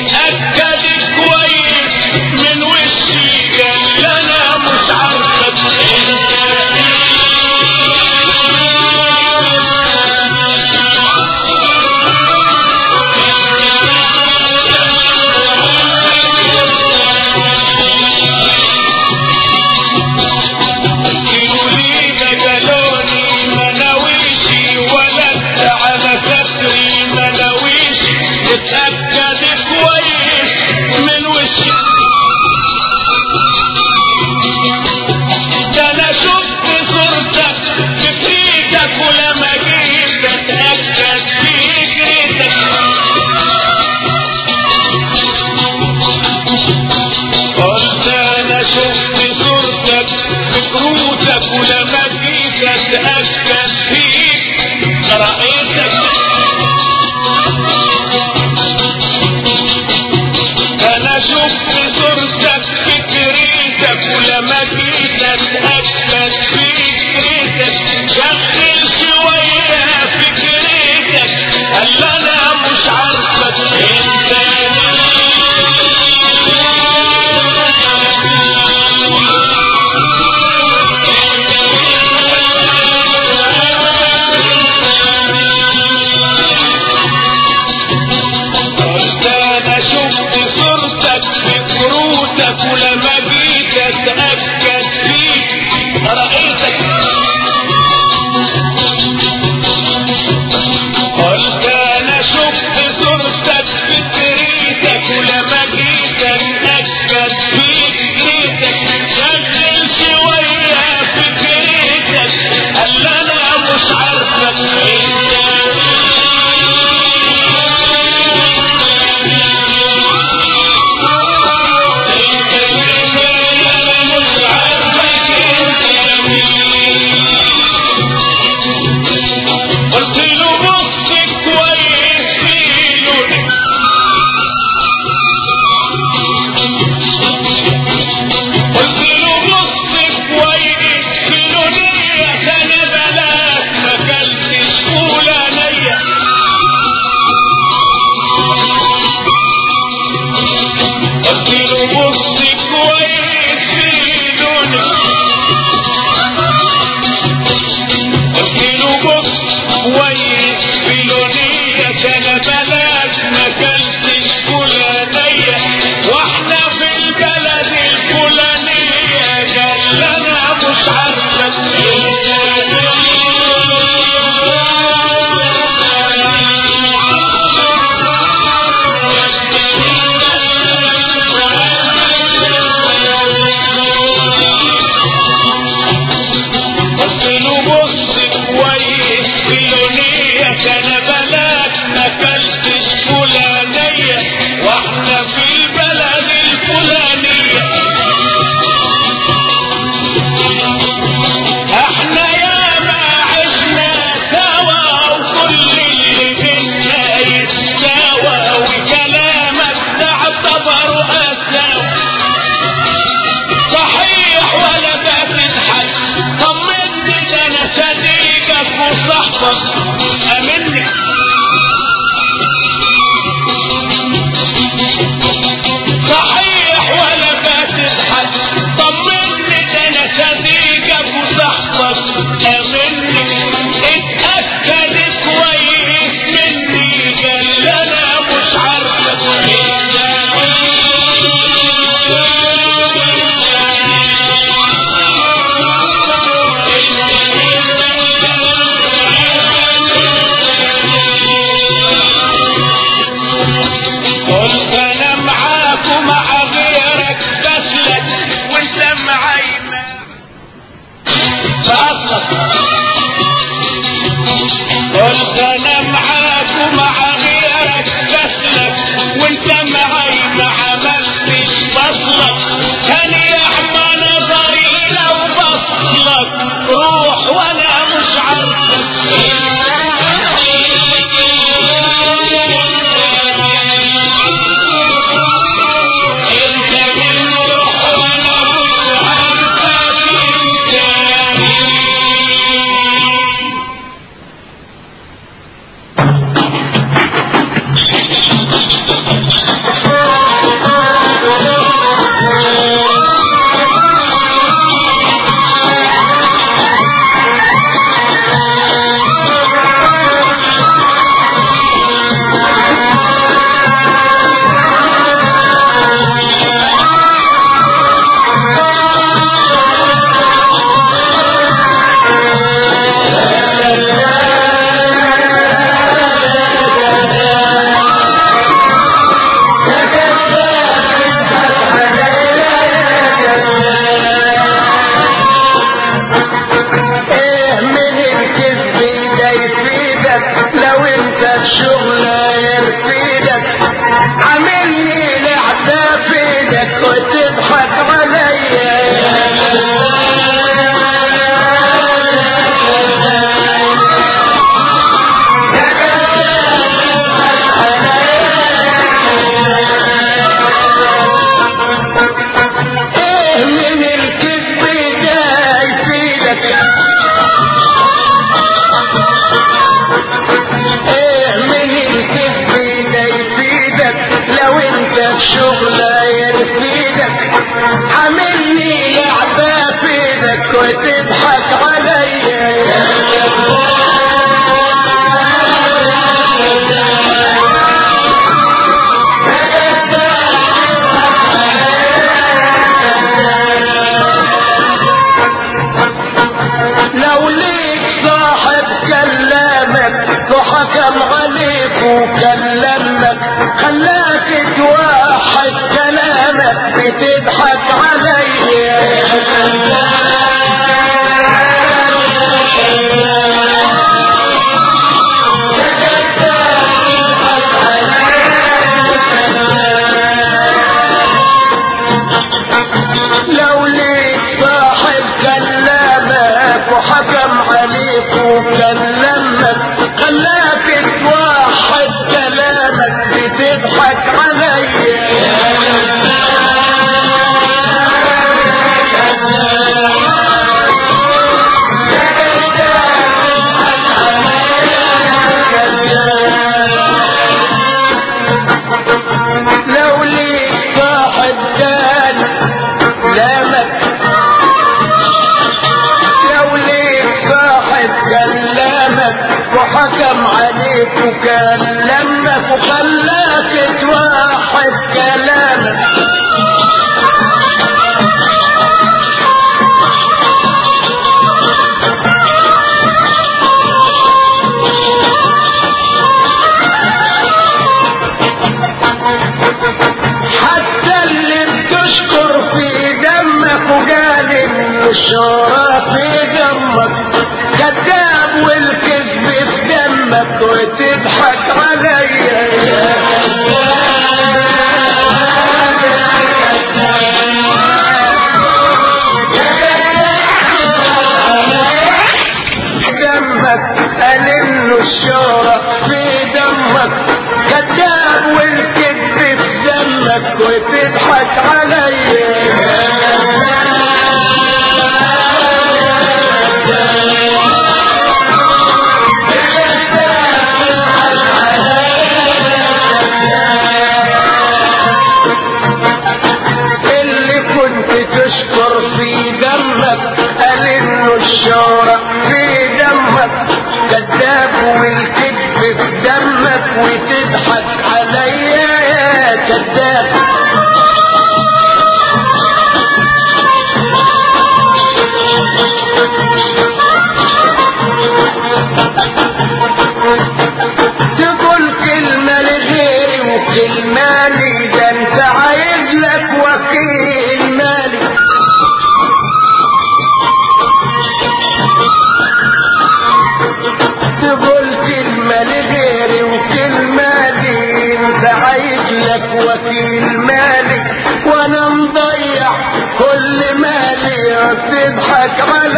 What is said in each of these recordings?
اتأكد كويس من وشي قال انا مش عارفة لي مجالوني مناويشي ولد على فكري مناويشي اتأكد كويس من وشي ده انا شفت صورتك في فيدك ولما جيت اتأكد فيك ريتك قلت انا شفت صورتك في كروتك ولما جيت اتاكد فيك رأيتك انا شفت صورتك في كريتك ولما جيت اتاكد فيك ريتك شغل شويه في كريتك قال انا مش عارفك انت قلت انا شفت صورتك في كروتك ولما جيت اتاكد فيك رايتك قلت انا شفت صورتك في كريتك ولما جيت اتاكد فيك ريتك شغل شويه في كريتك قال انا مش عارفك قلت له بص كويس فيني قلت له بص كويس فيني انا بلاك ما كلتش فولانيه قلت له بص كويس فيني قلت له بص كويس في لونية انا بلاش ما كلتش فلانية واحنا في البلد الفلانية قال انا مش عارفة قلت له بص كويس في لونية انا بلاك ما كلتش كلمك خلاك توحد كلامك بتضحك عليا لو ليك صاحب كلامك وحكم عليك وكلمك خلاك توحد كلامك بتضحك عليا لو ليك صاحب كان كلامك لو ليك صاحب كلامك وحكم عليك وكلمك وخلاك توحد كلامك حتى اللي بتشكر في دمك وقال ان الشهرة في دمك كذاب والكذب في دمك وتضحك عليا دمك قال انه الشهرة في دمك كذاب والكذب في دمك وتضحك عليا اللي كنت تشكر في دمك قال انه الشهرة في دمك كذاب والكذب في دمك وتضحك عليا يا كذاب تقول كلمة لغيري وكلمة لي ده انت عايز لك وكيل مالي تقول كلمة لغيري وكلمة لي انت عايز لك وكيل مالي وانا مضيع كل مالي وتضحك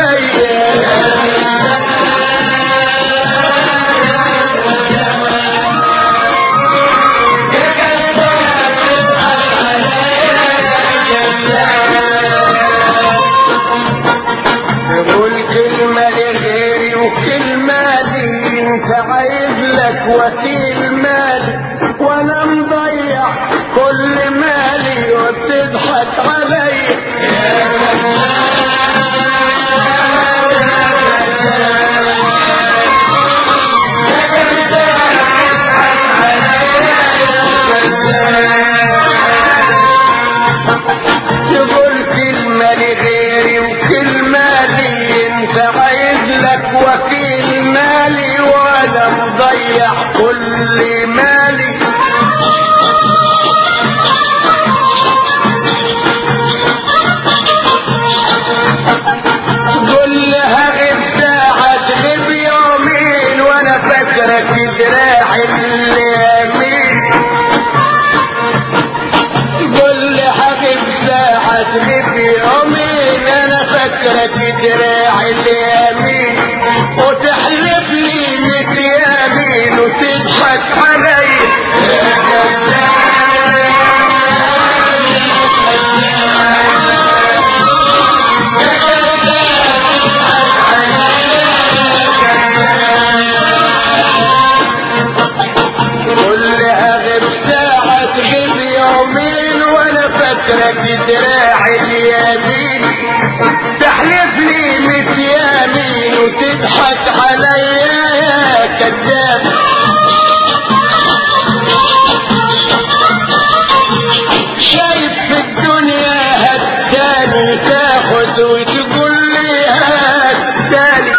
عليا تقول كلمة لغيري وكلمة لي انت عايز لك وكيل مالي وانا مضيع كل مالي وبتضحك عليا تقول كلمة لغيري وكلمة لي انت عايز لك وكيل مالي وانا مضيع كل مالي قول لها غيب ساعة غيب يومين وانا فاكرك دراعي اليمين قول لي حبيب ساعة غيب يومين انا فاكرك دراعي اليمين وتحلف لي ميت يمين وتضحك علي قول لي اغيب ساعة غيب يومين وانا فاكرك دراعي اليمين تحلف لي ميت يمين وتضحك عليا يا كذاب شايف في الدنيا هالتاني تاخد وتقول لي هالتاني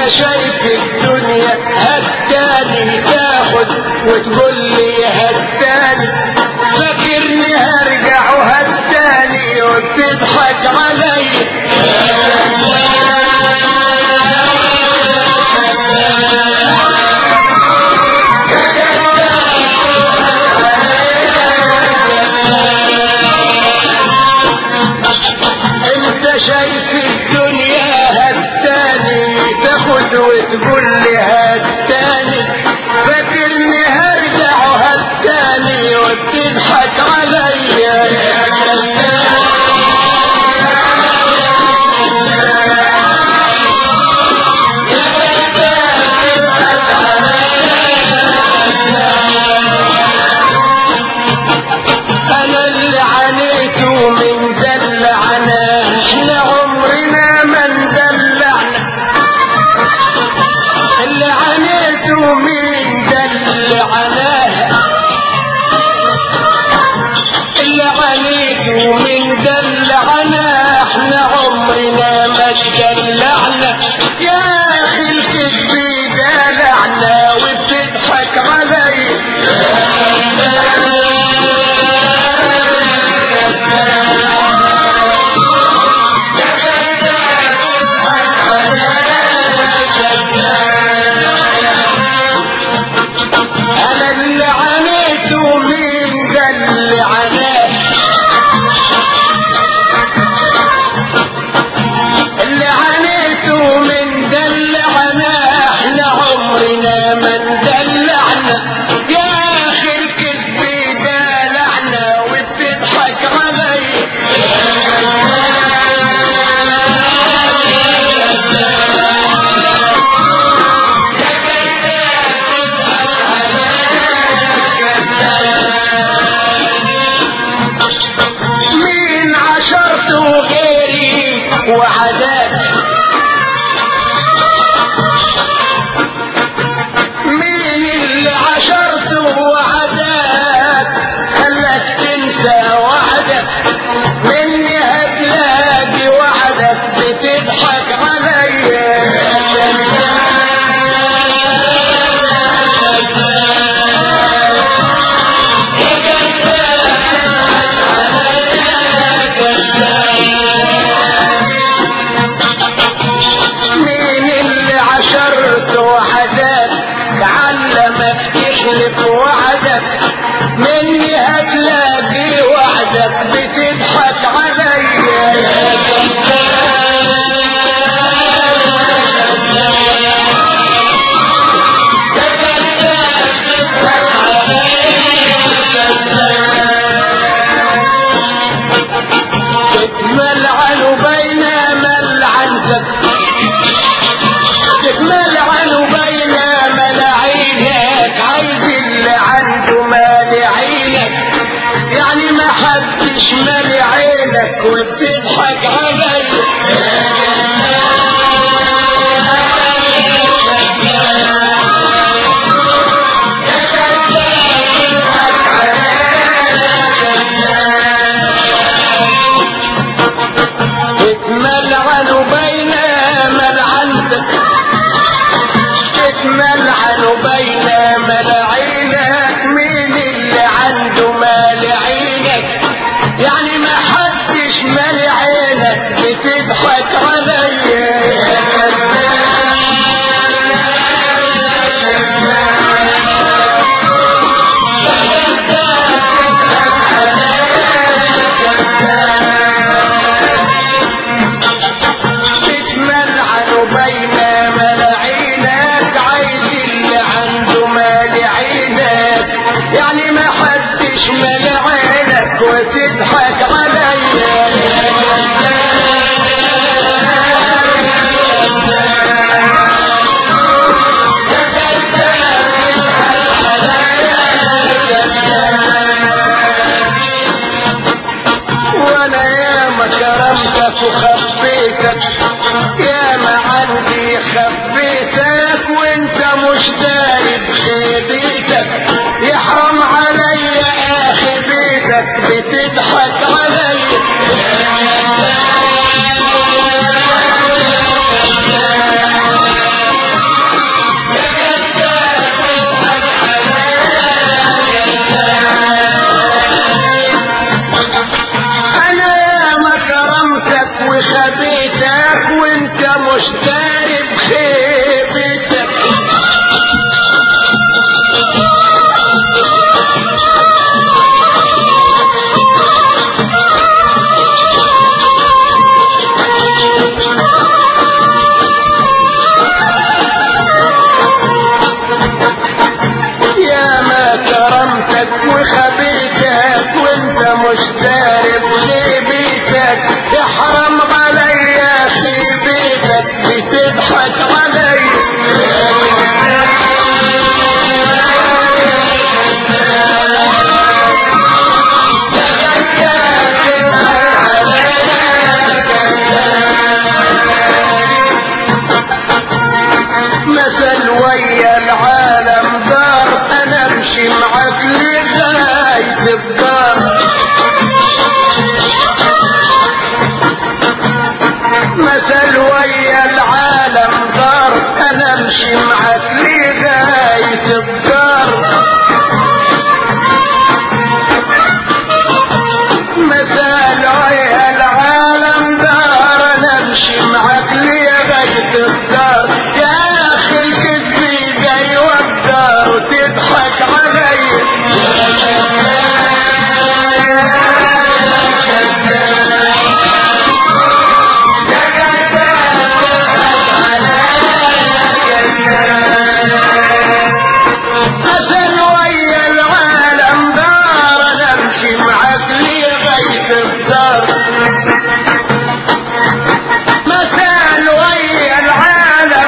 شايف الدنيا هالتاني تاخد وتقول لي هالتاني فاكرني هرجع وهالتاني وبتضحك علي انت شايف الدنيا هالتاني تاخد وتقول لي هالتاني فاكرني هرجع هالتاني وبتضحك عليا يا انا اللي عانيته من دلعنا احنا عمرنا ما ندلعنا اللي عانيته من دلعنا اللي عانيته من دلعنا احنا عمرنا ما تدلعنا يا اخي الكذب دلعنا وبتضحك انا اللي عانيته من ده اللي عاناه اللي عانيته من ده اللي عاناه احنا عمرنا ما ندلعنا يا اخي الكذب دلعنا وبتضحك مين عشرته غيري وعداك مين اللي عشرته وعداك خلاك تنسى وعدك مني هتلاقي وعدك بتضحك مين اللي عشرت وعدك علمك تخلف وعدك مني هتلاقي وعدك بتضحك تتملعن بين ملعنتك تتملعن بين ملاعينك عايز اللي عنده مال عينك يعني ما حدش مال عينك وبتضحك علي تتملعن بين ملعنتك تتملعن بين ملاعينك مين اللي عنده مال عينك يعني ما حدش مال عينك بتضحك تتملعن بين ملاعينك عايز اللي عنده مال عينك يعني ما حدش مال عينك وتضحك وانا يا ما كرمتك وخفيتك يا ما عندي خفيتك وانت مش داري بخيبيتك يحرم عليا اخي بيتك بتضحك عليا مش داري بخيبتك يا ما كرمتك وخبيتك وانت مش داري بخيبتك تحرم عليا خيبتك بتضحك مثل ويا العالم دار انا امشي معاك لغاية الدار مثل ويا العالم دار انا امشي معاك لغاية الدار مثال ويا العالم دار انا امشي معاك لغاية الدار يا اخي الكذب جاي والدار وتضحك علي مثل ويا العالم دار انا امشي معاك لغاية الدار مثل ويا العالم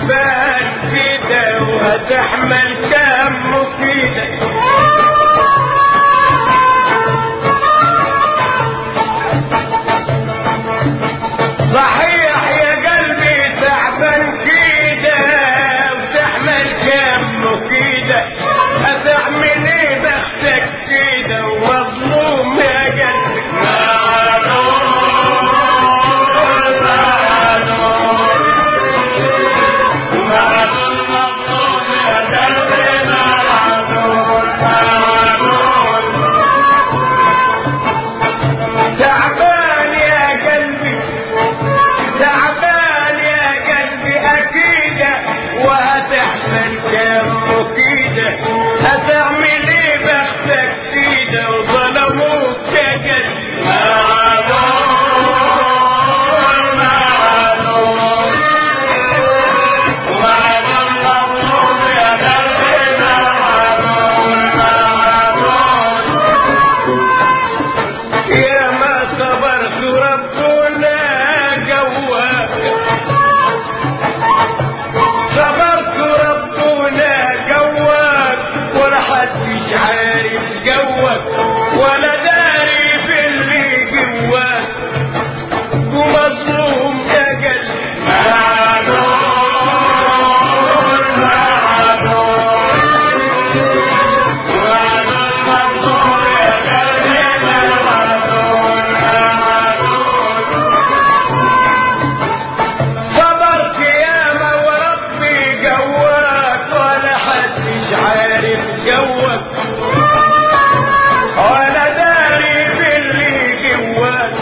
تعبان كده وهتحمل كم كده صحيح يا قلبي تعبان كده وتحمل كم كده هتعمل ايه بختك كده ومظلوم يا قلبي تعبان يا قلبي تعبان يا قلبي اكيد وهتحمل كم كده هتعمل ايه بختك كده وظلموك يا قلبي يا ما صبرت ربنا جواك صبرت ربنا جواك ولا حدش عارف جواك ولا داري باللي جواك ومظلوم يا قلبي صبرت ياما وربي جواك ولا حدش عارف جواك ولا داري باللي جواك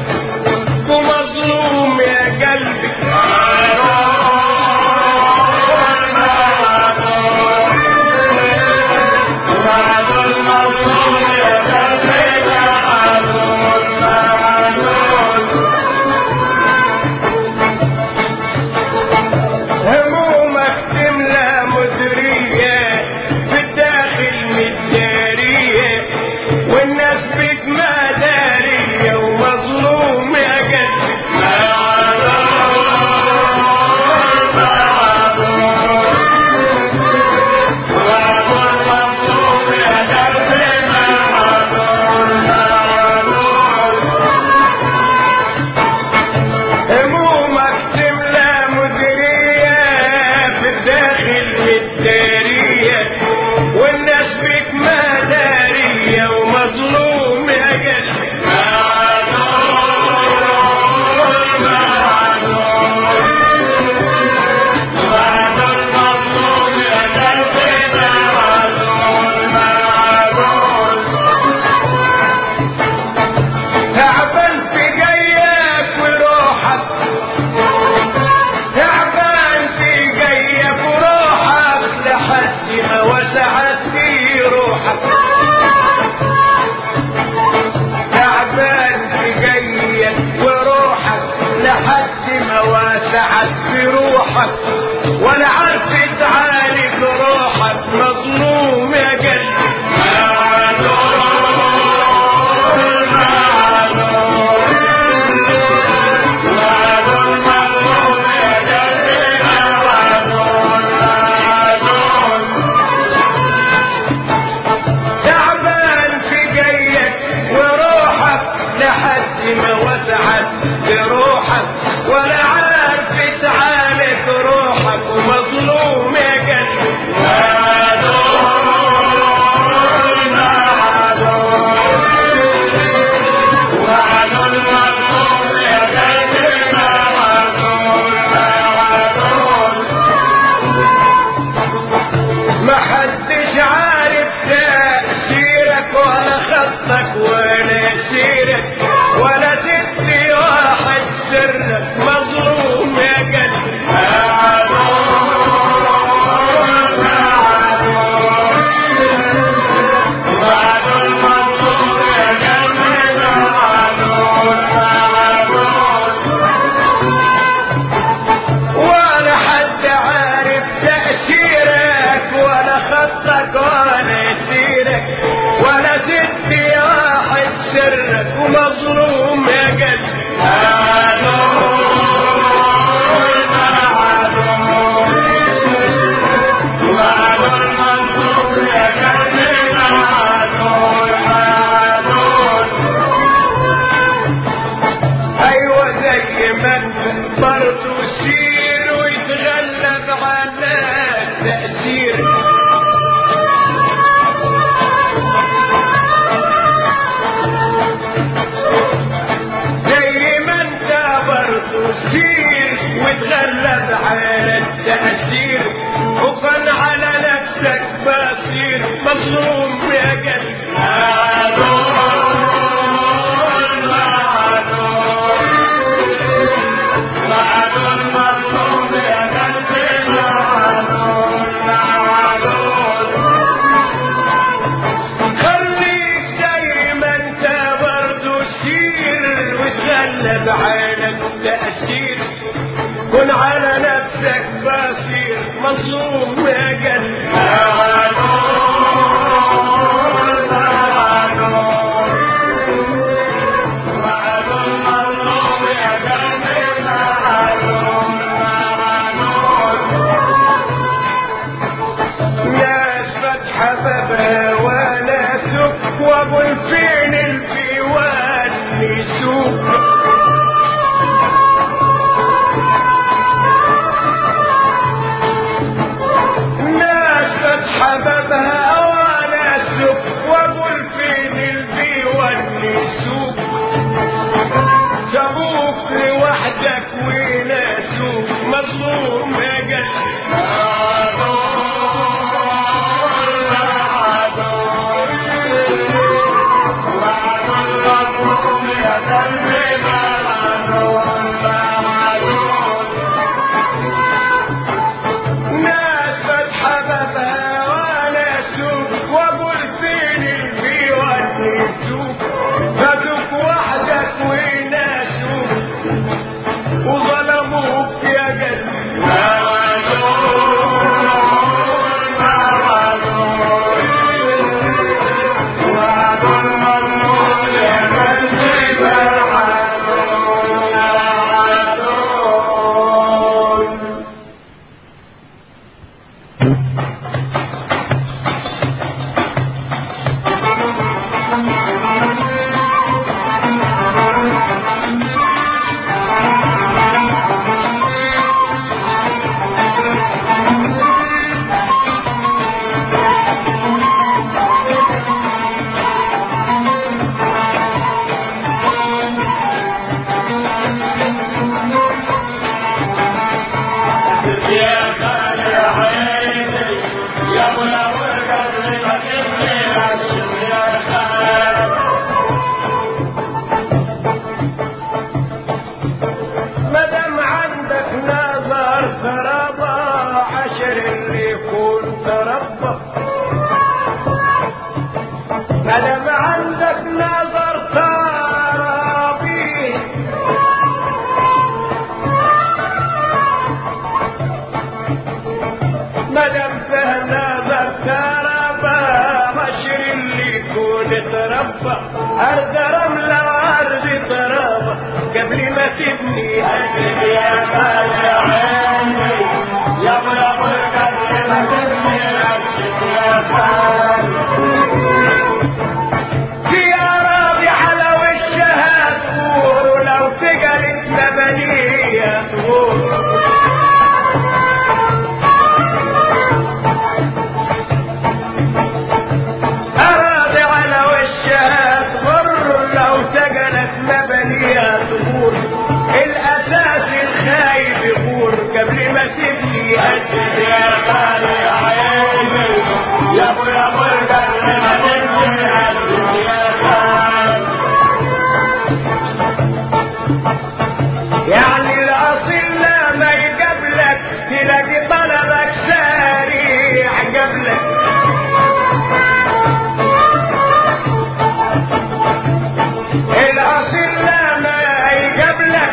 ومظلوم يا قلبي همومك تملى مدرية في الداخل متدارية والناس بك ما دارية ومظلوم يا قلبي همومك تملى مديرية في الداخل متدارية والناس بك ما دارية ومظلوم يا قلبي تعبان في جيك وروحك تعبان في جيك وروحك لحد ما وسعت في روحك تعبان في جيك وروحك لحد ما وسعت في روحك ولا عارف تعالج روحك مظلوم يا قلبي تعبان في جيك وروحك لحد ما وسعت بروحك ولا عارف تعالج روحك ومظلوم يا قلبي ما حدش عارف تأثيرك ولا خطك ولا سيرك ولا تدي واحد سرك مظلوم يا قلبي ولا حد عارف تأثيرك ولا خطك ولا سيرك ولا تدي واحد سرك ومظلوم يا قلبي التأثير زي ما انت برضه سير وتغلب على التأثير وكان على نفسك بصير مظلوم يا قلبي خليك زي ما انت برضه سير وتغلب على التأثير كن على نفسك بصير مظلوم يا قلبي ناس فتحة بابها ولا سك وابو الفين الفيوان يسوق ناس فتحة بابها ولا سك وابو الفين الفيوان يسوق سابوك لوحدك وناسوك مظلوم يا قلبي ناس فتحة بابها وانا سوق وابو الفين الفيوان يسوق فاتوك وحدك ويناسوك وظلموك يا قلبي مدام عندك نظر تربى عشر اللي يكون تربى مدام عندك نظر ترابي مدام فيه نظر تربى عشر اللي يكون تربى أرض رملة وأرض ترابة قبل ما تبني أجل يا غالي عيني يا ابو يا ابو قبل ما تبني أجل يا غالي في أراضي على وشها تقول ولو تقلت لبنية تقول أراضي على وشها تمر لو سجنت مبنيها تغور الأساس الخايب يغور قبل ما تبني أجل يا غالي عيني يا ابو يا ابو قبل ما تبني أجل يا غالي يعني الأصيل لما يقابلك تلاقي طلبك سريع قبلك الأصيل لما يقابلك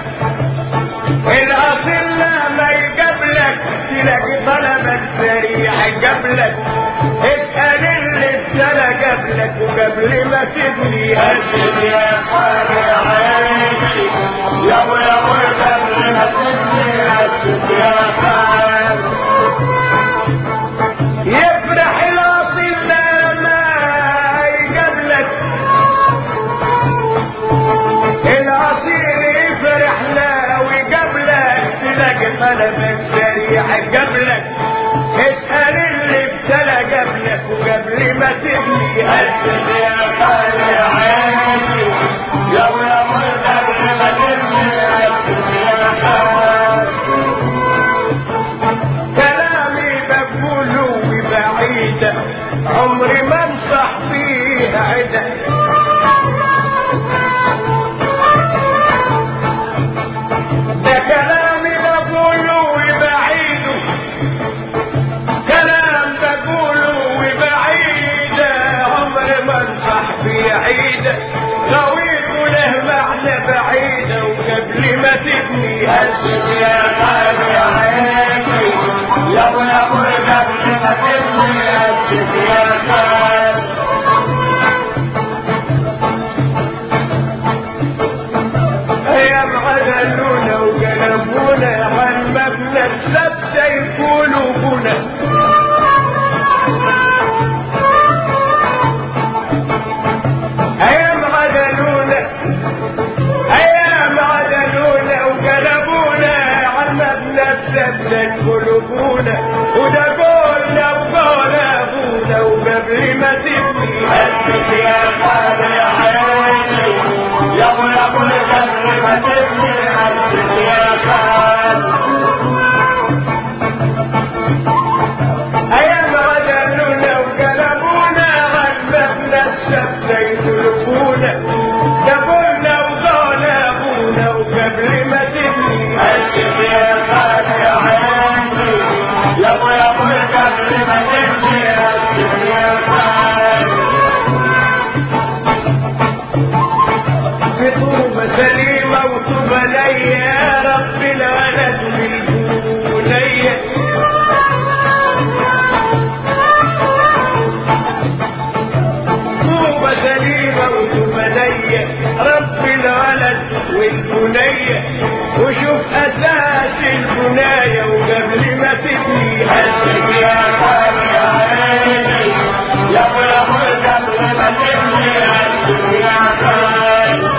الأصيل لما يقابلك تلاقي طلبك سريع قبلك اسأل اللي ابتلى قبلك وقبل ما تبني أسد يا خالي عيني يا ابو يا ابو قبل ما تبني أسد يا خالي يفرح الأصيل لما يقابلك الأصيل يفرح لا وقبلك تلاقي طلبك سريع قبلك اسأل اللي ابتلى قبلك وقبل ما تبني هدد يا خالي عيني يا ولا قبل ما تبني هدد يا خالي كلامي بقوله بعيدة عمري ما انصح فيه عدة ده كلامي بقوله وبعيده كلام بقوله وبعيده عمري ما انصح فيه عيده غويت له معنى بعيده وقبل ما تبني هزت يا غالي عيني يا ابو يا ابو قبل ما تبني هزت يا غالي ايام غزلونا وقلبونا عن مبنى السبت يقولوا بنا ايام غزلونا ايام غزلونا وقلبونا عن مبنى السبت يقولوا بنا وده قولنا وقول ابونا وقبل ما تبني هدك يا خالي عيني يا ابو يا ابو قبل ما تبني هدك يا خالي أيام غدلونا وقلبونا غلبنا السبت يطلبونا دبونا وضربونا وقبل ما تبني هدك يا خالي عيني يا ابو يا ابو قبل ما تبني هدك يا خالي بطوبة سليمة وطوبة ليا يا رب الولد والبنية طوبة سليمة وطوبة ليا رب الولد والبنية وشوف أساس البناية وقبل ما تبني هدك يا خالي عيني يا ابو يا ابو قبل ما تبني هدك يا خالي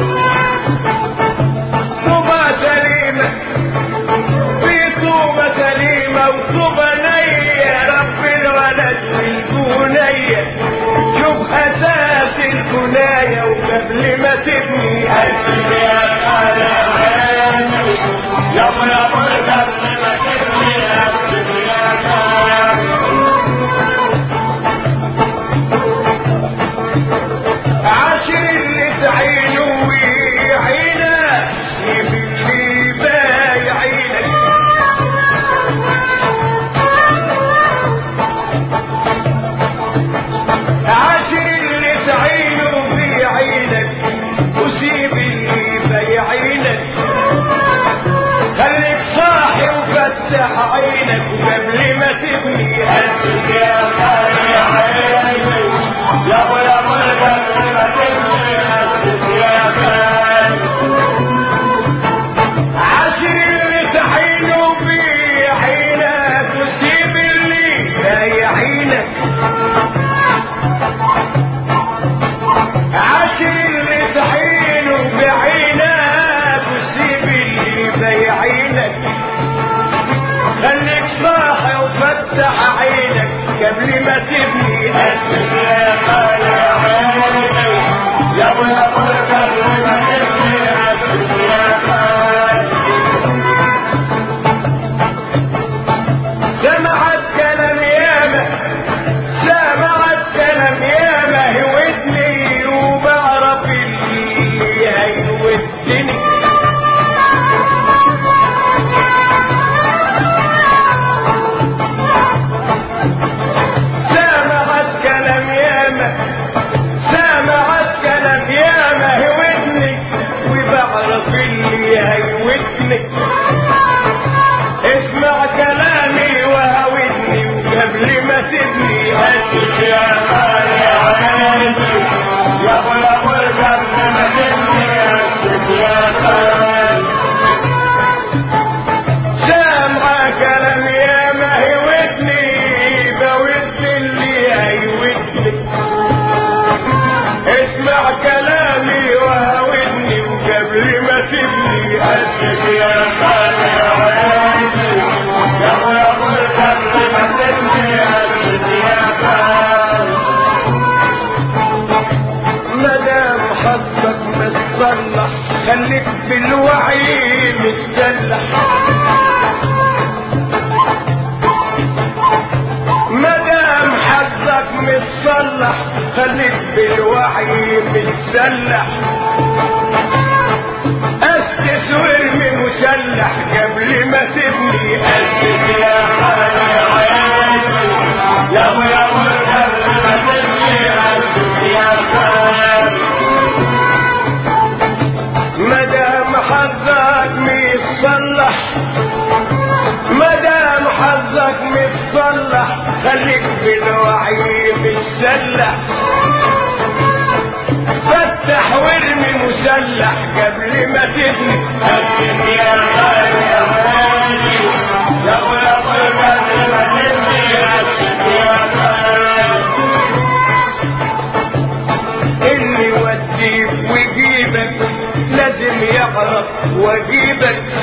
طوبة سليمة في طوبة سليمة وطوبة نية رب الولد والبنية شوف أساس البناية وقبل ما تبني هدك يا خالي عيني يا ابو يا ابو قبل ما تبني هدك يا خالي عاشر اللي تعينه ويعينه سيب اللي بايعينك عاشر اللي تعينه في عينك وسيب اللي بايعينك خليك صاحي وفتح عينك وقبل ما تبني هدك يا خالي عيني يا ابو يا ابو قبل ما تبني هدك يا خالي عاشر اللي تحينه في عينك وسيب اللي بايعينك عاشر اللي تحينه بعينك وسيب اللي بايعينك خليك صاحي وفتح عينك قبل ما تبني هدك يا خالي عيني يا ابو يا ابو قبل ما تبني هدك يا خالي سمعت كلام ياما سمعت كلام ياما هودني وبعرف اللي هيودني سمعت كلام ياما خليك بالوعي متسلح اسس وارمي مسلح قبل ما تبني اسس يا خالي عيني يا ابو يا ابو قبل ما تبني اسس يا خالي مدام حظك متصلح مدام حظك متصلح خليك بالوعي متسلح فتح وارمي مسلح قبل ما تبني أكد يا غالي يا غالي لو يا قبل ما تبني أكد يا غالي اللي يوديك ويجيبك لازم يغلط واجيبك